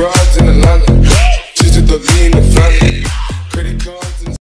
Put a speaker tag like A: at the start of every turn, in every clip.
A: broads in Atlanta. Just to the lean the family. Credit cards and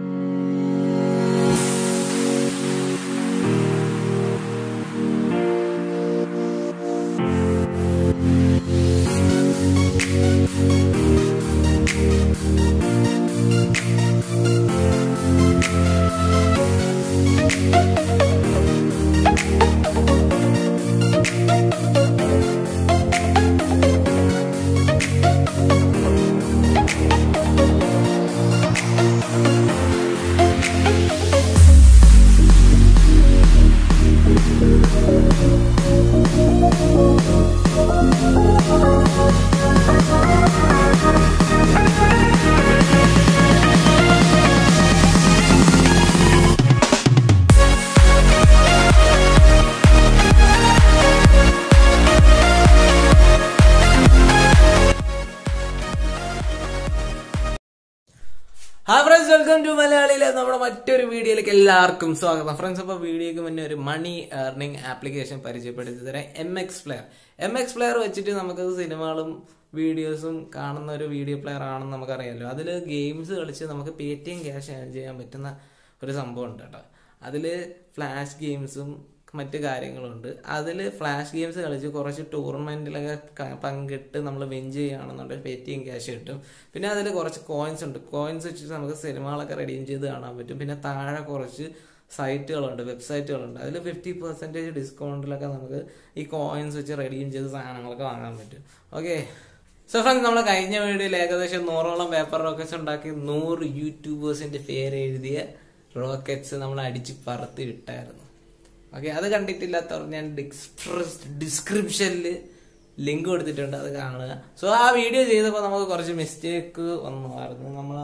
B: hi friends welcome to മലയാളിയിലെ നമ്മുടെ മറ്റൊരു വീഡിയോയിലേക്ക് എല്ലാവർക്കും സ്വാഗതം ഫ്രണ്ട്സ് അപ്പോൾ വീഡിയോക്ക് മുന്നേ ഒരു മണി ഏർണിംഗ് ആപ്ലിക്കേഷൻ പരിചയപ്പെടുത്തി തരാം M X player M X player വെച്ചിട്ട് നമുക്ക് സിനിമകളും വീഡിയോസും കാണുന്ന ഒരു വീഡിയോ പ്ലെയർ ആണെന്ന് നമുക്കറിയാമല്ലോ അതിൽ ഗെയിംസ് കളിച്ച് നമുക്ക് Paytm cash earn ചെയ്യാൻ പറ്റുന്ന ഒരു സംഭവം ഉണ്ട് കേട്ടോ അതിൽ ഫ്ലാഷ് ഗെയിംസും മറ്റു കാര്യങ്ങളുണ്ട് അതിൽ ഫ്ലാഷ് ഗെയിംസ് കളിച്ച് കുറച്ച് ടൂർണമെന്റിലൊക്കെ ക- പങ്കിട്ട് നമ്മൾ വിൻ ചെയ്യുകയാണെന്നുണ്ടെങ്കിൽ പേ ടി എം ക്യാഷ് കിട്ടും പിന്നെ അതിൽ കുറച്ച് കോയിൻസ് ഉണ്ട് കോയിൻസ് വെച്ചിട്ട് നമുക്ക് സിനിമകളൊക്കെ റെഡീം ചെയ്ത് കാണാൻ പറ്റും പിന്നെ താഴെ കുറച്ച് സൈറ്റുകളുണ്ട് വെബ്സൈറ്റുകളുണ്ട് അതിൽ ഫിഫ്റ്റി പെർസെൻറ്റേജ് ഡിസ്കൗണ്ടിലൊക്കെ നമുക്ക് ഈ കോയിൻസ് വെച്ച് റെഡീം ചെയ്ത് സാധനങ്ങളൊക്കെ വാങ്ങാൻ പറ്റും ഓക്കെ സോ ഫ്രണ്ട്സ് നമ്മൾ കഴിഞ്ഞ വീഡിയോയിൽ ഏകദേശം നൂറോളം പേപ്പർ റോക്കറ്റ്സ് ഉണ്ടാക്കി നൂറ് യൂട്യൂബേഴ്സിന്റെ പേര് എഴുതിയ റോക്കറ്റ്സ് നമ്മൾ അടിച്ച് പറത്തി വിട്ടായിരുന്നു ഓക്കെ അത് കണ്ടിട്ടില്ലാത്തവർ ഞാൻ ഡിസ്ക്രിപ്ഷനിൽ ലിങ്ക് കൊടുത്തിട്ടുണ്ട് അത് കാണുക സോ ആ വീഡിയോ ചെയ്തപ്പോൾ നമുക്ക് കുറച്ച് മിസ്റ്റേക്ക് വന്നുമായിരുന്നു നമ്മൾ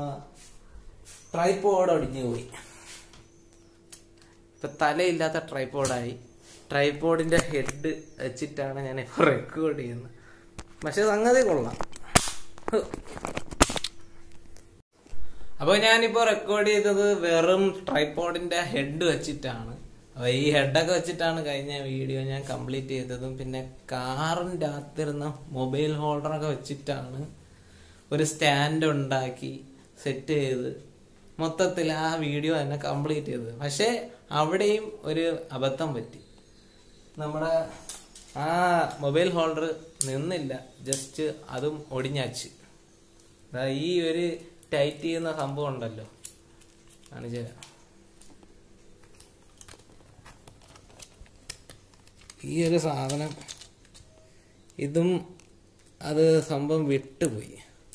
B: ട്രൈപ്പോഡ് ഒടിഞ്ഞു പോയി ഇപ്പൊ തലയില്ലാത്ത ട്രൈപ്പോഡായി ട്രൈപ്പോഡിന്റെ ഹെഡ് വെച്ചിട്ടാണ് ഞാൻ ഇപ്പോൾ റെക്കോർഡ് ചെയ്യുന്നത് പക്ഷെ സംഗതി കൊള്ളാം ഹ്. അപ്പോൾ ഞാനിപ്പോൾ റെക്കോർഡ് ചെയ്തത് വെറും ട്രൈപ്പോഡിന്റെ ഹെഡ് വെച്ചിട്ടാണ് അപ്പോൾ ഈ ഹെഡൊക്കെ വെച്ചിട്ടാണ് കഴിഞ്ഞ വീഡിയോ ഞാൻ കംപ്ലീറ്റ് ചെയ്തതും പിന്നെ കാറിൻ്റെ അകത്തിരുന്ന മൊബൈൽ ഹോൾഡറൊക്കെ വെച്ചിട്ടാണ് ഒരു സ്റ്റാൻഡ് ഉണ്ടാക്കി സെറ്റ് ചെയ്ത് മൊത്തത്തിൽ ആ വീഡിയോ തന്നെ കംപ്ലീറ്റ് ചെയ്തത് പക്ഷേ അവിടെയും ഒരു അബദ്ധം പറ്റി നമ്മുടെ ആ മൊബൈൽ ഹോൾഡർ നിന്നില്ല ജസ്റ്റ് അതും ഒടിഞ്ഞാച്ച് ദാ ഈ ഒരു ടൈറ്റ് ചെയ്യുന്ന സംഭവം ഉണ്ടല്ലോ കാണിച്ചു തരാം ഈ ഒരു സാധനം ഇതും അത് സംഭവം വിട്ടുപോയി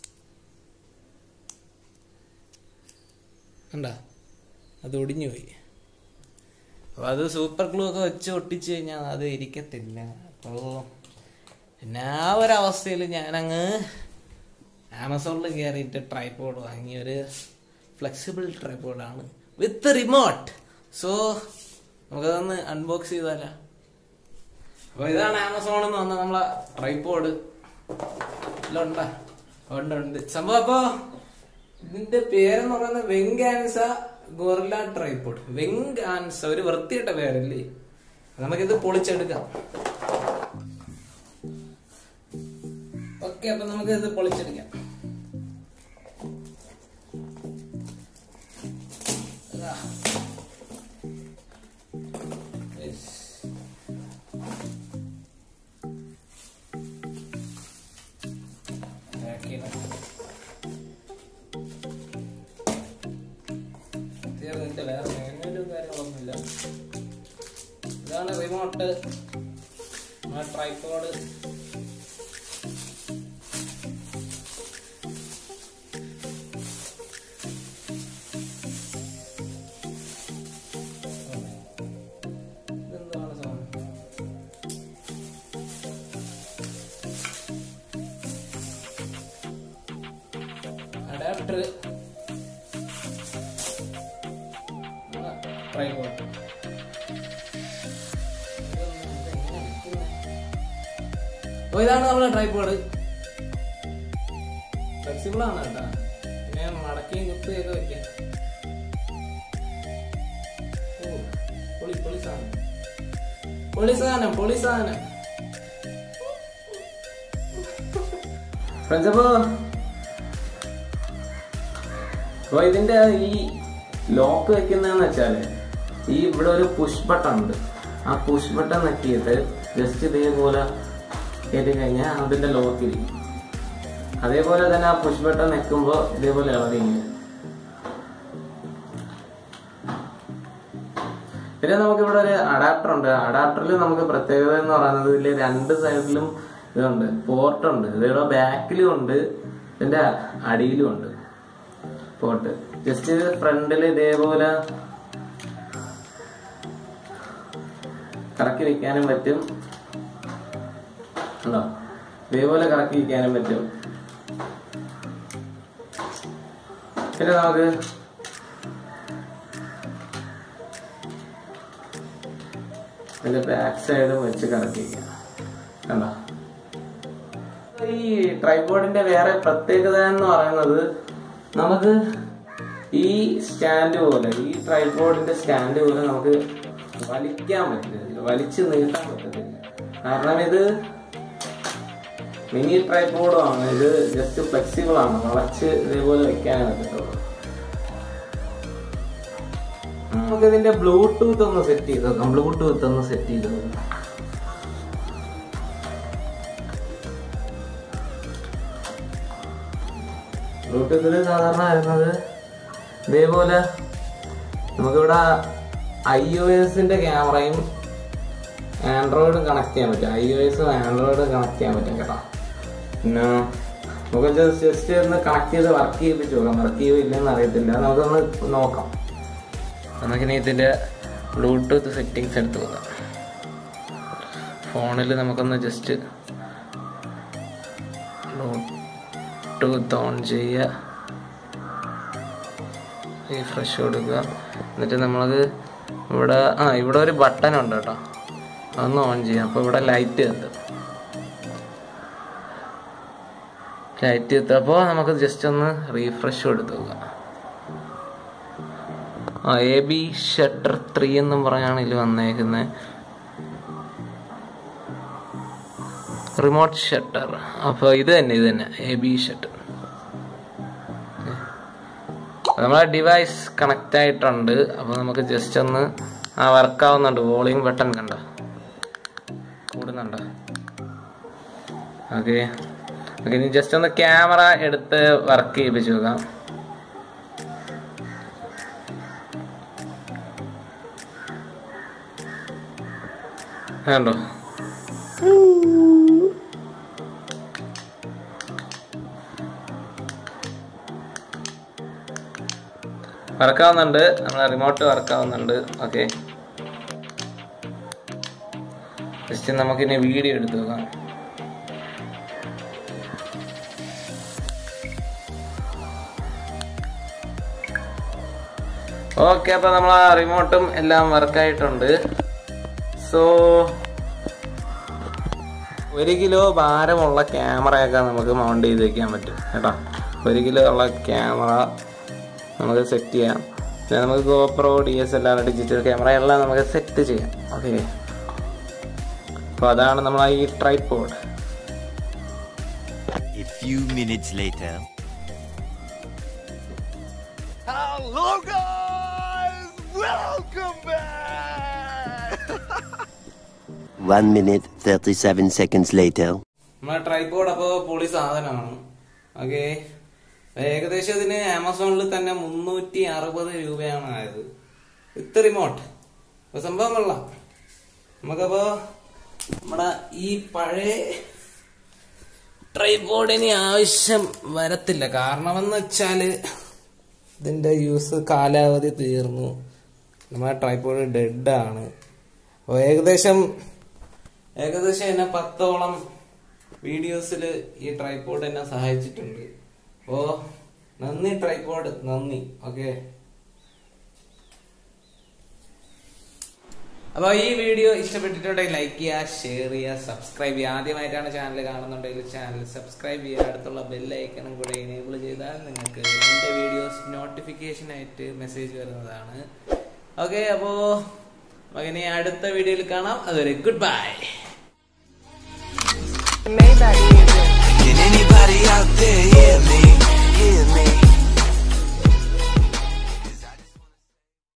B: കണ്ട അത് ഒടിഞ്ഞു പോയി അപ്പൊ അത് സൂപ്പർ ഗ്ലൂ ഒക്കെ വെച്ച് ഒട്ടിച്ചു കഴിഞ്ഞാൽ അത് ഇരിക്കത്തില്ല അപ്പോ പിന്നെ ആ ഒരു അവസ്ഥയിൽ ഞാനങ്ങ് ആമസോണിൽ കയറിയിട്ട് ട്രൈപോഡ് വാങ്ങി ഒരു ഫ്ലെക്സിബിൾ ട്രൈപോഡാണ് വിത്ത് റിമോട്ട് സോ നമുക്കതൊന്ന് അൺബോക്സ് ചെയ്താലോ അപ്പൊ ഇതാണ് ആമസോണിൽ നിന്ന് വന്ന നമ്മളെ ട്രൈപോഡ് എല്ലാം ഉണ്ടാ ഉണ്ട് ഉണ്ട് സംഭവം അപ്പോ ഇതിന്റെ പേരെന്ന് പറയുന്നത് വെങ്കാൻസ ഗൊറില്ല ട്രൈപോഡ് വെങ്കാൻസ ഒരു വൃത്തിയിട്ട പേരല്ലേ നമുക്കിത് പൊളിച്ചെടുക്കാം ഓക്കെ അപ്പൊ നമുക്ക് ഇത് പൊളിച്ചെടുക്കാം ഇതാ. Yes. ഇതാക്കിയിടാം. തീർന്നിട്ട് വേറെ മാനുവലും കാര്യങ്ങളൊന്നുമില്ല ഇതാണ് റിമോട്ട് ട്രൈപ്പോഡ് ഇതെന്താണ് സാധനം അഡാപ്റ്റർ ട്രൈപോഡ് അപ്പോൾ ഇതാണ് നമ്മുടെ ട്രൈപോഡ് ഫ്ലെക്സിബിൾ ആണ് കേട്ടോ പിന്നെ മടക്കിയും കുത്തുകയൊക്കെ വെക്കാം ഓ, പൊളി പൊളി സാധനം പൊളി സാധനം പൊളി സാധനം ഫ്രണ്ട്സ് അപ്പോ അപ്പൊ ഇതിന്റെ ഈ ലോക്ക് വെക്കുന്നതെന്ന് വെച്ചാല് ഈ ഇവിടെ ഒരു പുഷ് ബട്ടൺ ഉണ്ട് ആ പുഷ് ബട്ടൺ നെക്കിയിട്ട് ജസ്റ്റ് ഇതേപോലെ കയറ്റി കഴിഞ്ഞാൽ അതിന്റെ ലോക്ക് ഇരിക്കും അതേപോലെ തന്നെ ആ പുഷ് ബട്ടൺ നെക്കുമ്പോ ഇതേപോലെ ഇളകിങ്ങനെ പിന്നെ നമുക്ക് ഇവിടെ ഒരു അഡാപ്റ്റർ ഉണ്ട് അഡാപ്റ്ററിൽ നമുക്ക് പ്രത്യേകത എന്ന് പറയുന്നത് ഇതിൽ രണ്ട് സൈഡിലും ഇതുണ്ട് പോർട്ട് ഉണ്ട് ഇതിവിടെ ബാക്കിലും ഉണ്ട് ഇതിന്റെ അടിയിലും ഉണ്ട് പോർട്ട് ജസ്റ്റ് ഫ്രണ്ടിൽ ഇതേപോലെ കറക്കി വെക്കാനും പറ്റും ഉണ്ടോ ഇതേപോലെ കറക്കി വെക്കാനും പറ്റും പിന്നെ നമുക്ക് ഇതിന്റെ ബാക്ക് സൈഡും വെച്ച് കറക്കി വെക്കാം കണ്ടോ ഈ ട്രൈപോഡിന്റെ വേറെ പ്രത്യേകത എന്ന് പറയുന്നത് നമുക്ക് ഈ സ്റ്റാൻഡ് പോലെ ഈ ട്രൈപോഡിന്റെ സ്റ്റാൻഡ് പോലെ നമുക്ക് വലിക്കാൻ പറ്റില്ല വലിച്ചു നീട്ടാൻ പറ്റത്തില്ല കാരണം ഇത് മിനി ട്രൈപോഡും ആണ് ഇത് ജസ്റ്റ് ഫ്ലെക്സിബിൾ ആണ് വളച്ച് ഇതേപോലെ വെക്കാനേ പറ്റത്തുള്ളൂ നമുക്ക് ഇതിന്റെ ബ്ലൂടൂത്ത് ഒന്ന് സെറ്റ് ചെയ്ത് നോക്കാം ബ്ലൂടൂത്ത് ഒന്ന് സെറ്റ് ചെയ്ത് നോക്കാം ബ്ലൂടൂത്തിൽ സാധാരണ വരുന്നത് ഇതേപോലെ നമുക്കിവിടെ ഐ ഒ എസിന്റെ ക്യാമറയും ആൻഡ്രോയിഡും കണക്ട് ചെയ്യാൻ പറ്റും ഐ ഒ എസും ആൻഡ്രോയിഡും കണക്ട് ചെയ്യാൻ പറ്റും കേട്ടോ പിന്നെ നമുക്ക് ജസ്റ്റ് ഒന്ന് കണക്ട് ചെയ്ത് വർക്ക് ചെയ്യിപ്പിച്ച് നോക്കാം വർക്ക് ചെയ്യോ ഇല്ലെന്ന് അറിയത്തില്ല നമുക്കൊന്ന് നോക്കാം നമുക്കിനി ഇതിൻ്റെ ബ്ലൂടൂത്ത് സെറ്റിങ്സ് എടുത്ത് നോക്കാം ഫോണിൽ നമുക്കൊന്ന് ജസ്റ്റ് ബ്ലൂടൂത്ത് ഓൺ ചെയ്യുക റീഫ്രഷ് കൊടുക്കുക എന്നിട്ട് നമ്മളത് ഇവിടെ ആ ഇവിടെ ഒരു ബട്ടൺ ഉണ്ട് കേട്ടോ അതൊന്ന് ഓൺ ചെയ്യാം അപ്പോൾ ഇവിടെ ലൈറ്റ് കത്തും ലൈറ്റ് കത്തപ്പോൾ നമുക്ക് ജസ്റ്റ് ഒന്ന് റീഫ്രഷ് കൊടുത്ത് നോക്കാം ആ എ ബി ഷട്ടർ ത്രീ എന്നും പറഞ്ഞാണ് ഇതിൽ വന്നേക്കുന്നത് റിമോട്ട് ഷട്ടർ അപ്പോൾ ഇത് തന്നെ ഇത് തന്നെ എ ബി ഷട്ടർ നമ്മളെ ഡിവൈസ് കണക്റ്റ് ആയിട്ടുണ്ട് അപ്പോൾ നമുക്ക് ജസ്റ്റ് ഒന്ന് ആ വർക്ക് ആവുന്നുണ്ട് വോളിയം ബട്ടൺ കണ്ട കൂടുന്നുണ്ട് ഓക്കെ ഓക്കെ ഇനി ജസ്റ്റ് ഒന്ന് ക്യാമറ എടുത്ത് വർക്ക് ചെയ്യിപ്പിച്ച് നോക്കാം കണ്ടോ വർക്കാവുന്നുണ്ട് നമ്മളെ റിമോട്ട് വർക്കാവുന്നുണ്ട് ഓക്കെ ജസ്റ്റ് നമുക്കിനി വീഡിയോ എടുത്തു നോക്കാം ഓക്കെ അപ്പൊ നമ്മൾ ആ റിമോട്ടും എല്ലാം വർക്കായിട്ടുണ്ട് സോ ഒരു കിലോ ഭാരമുള്ള ക്യാമറയൊക്കെ നമുക്ക് മൗണ്ട് ചെയ്ത് വെക്കാൻ പറ്റും കേട്ടോ ഒരു കിലോ ഉള്ള ക്യാമറ നമുക്ക് സെറ്റ് ചെയ്യാം പിന്നെ നമുക്ക് GoPro D S L R digital camera എല്ലാം നമുക്ക് സെറ്റ് ചെയ്യാം ഓക്കെ അപ്പോൾ അതാണ് നമ്മൾ ഈ tripod
C: A few minutes later. Hello guys! Welcome back! One minute, 37 seconds later.
B: നമ്മളെ ട്രൈപോഡ് അപ്പോൾ പൊളി സാധനമാണ് ഓക്കെ ഏകദേശം ഇതിന് ആമസോണിൽ തന്നെ മുന്നൂറ്റി അറുപത് രൂപയാണ് ആയത് വിത്ത് റിമോട്ട് അപ്പൊ സംഭവം കൊള്ളാം നമുക്കപ്പോ നമ്മുടെ ഈ പഴയ ട്രൈപോഡിന് ആവശ്യം വരത്തില്ല കാരണമെന്ന് വെച്ചാല് ഇതിന്റെ യൂസ് കാലാവധി തീർന്നു നമ്മുടെ ട്രൈപോഡ് ഡെഡ് ആണ് അപ്പോൾ ഏകദേശം ഏകദേശം എന്നെ പത്തോളം വീഡിയോസിൽ ഈ ട്രൈപോഡ് എന്നെ സഹായിച്ചിട്ടുണ്ട് അപ്പോ നന്ദി ട്രൈപോഡ് നന്ദി ഓക്കെ അപ്പോൾ ഈ വീഡിയോ ഇഷ്ടപ്പെട്ടിട്ടുണ്ടെങ്കിൽ ലൈക്ക് ചെയ്യുക ഷെയർ ചെയ്യുക സബ്സ്ക്രൈബ് ചെയ്യുക ആദ്യമായിട്ടാണ് ചാനൽ കാണുന്നുണ്ടെങ്കിൽ ചാനൽ സബ്സ്ക്രൈബ് ചെയ്യുക അടുത്തുള്ള ബെല്ലൈക്കണും കൂടെ എനേബിൾ ചെയ്താൽ നിങ്ങൾക്ക് എൻ്റെ വീഡിയോസ് നോട്ടിഫിക്കേഷൻ ആയിട്ട് മെസ്സേജ് വരുന്നതാണ് ഓക്കെ അപ്പോൾ മകനെ അടുത്ത വീഡിയോയിൽ കാണാം അതുവരെ ഗുഡ് ബൈ
D: Maybach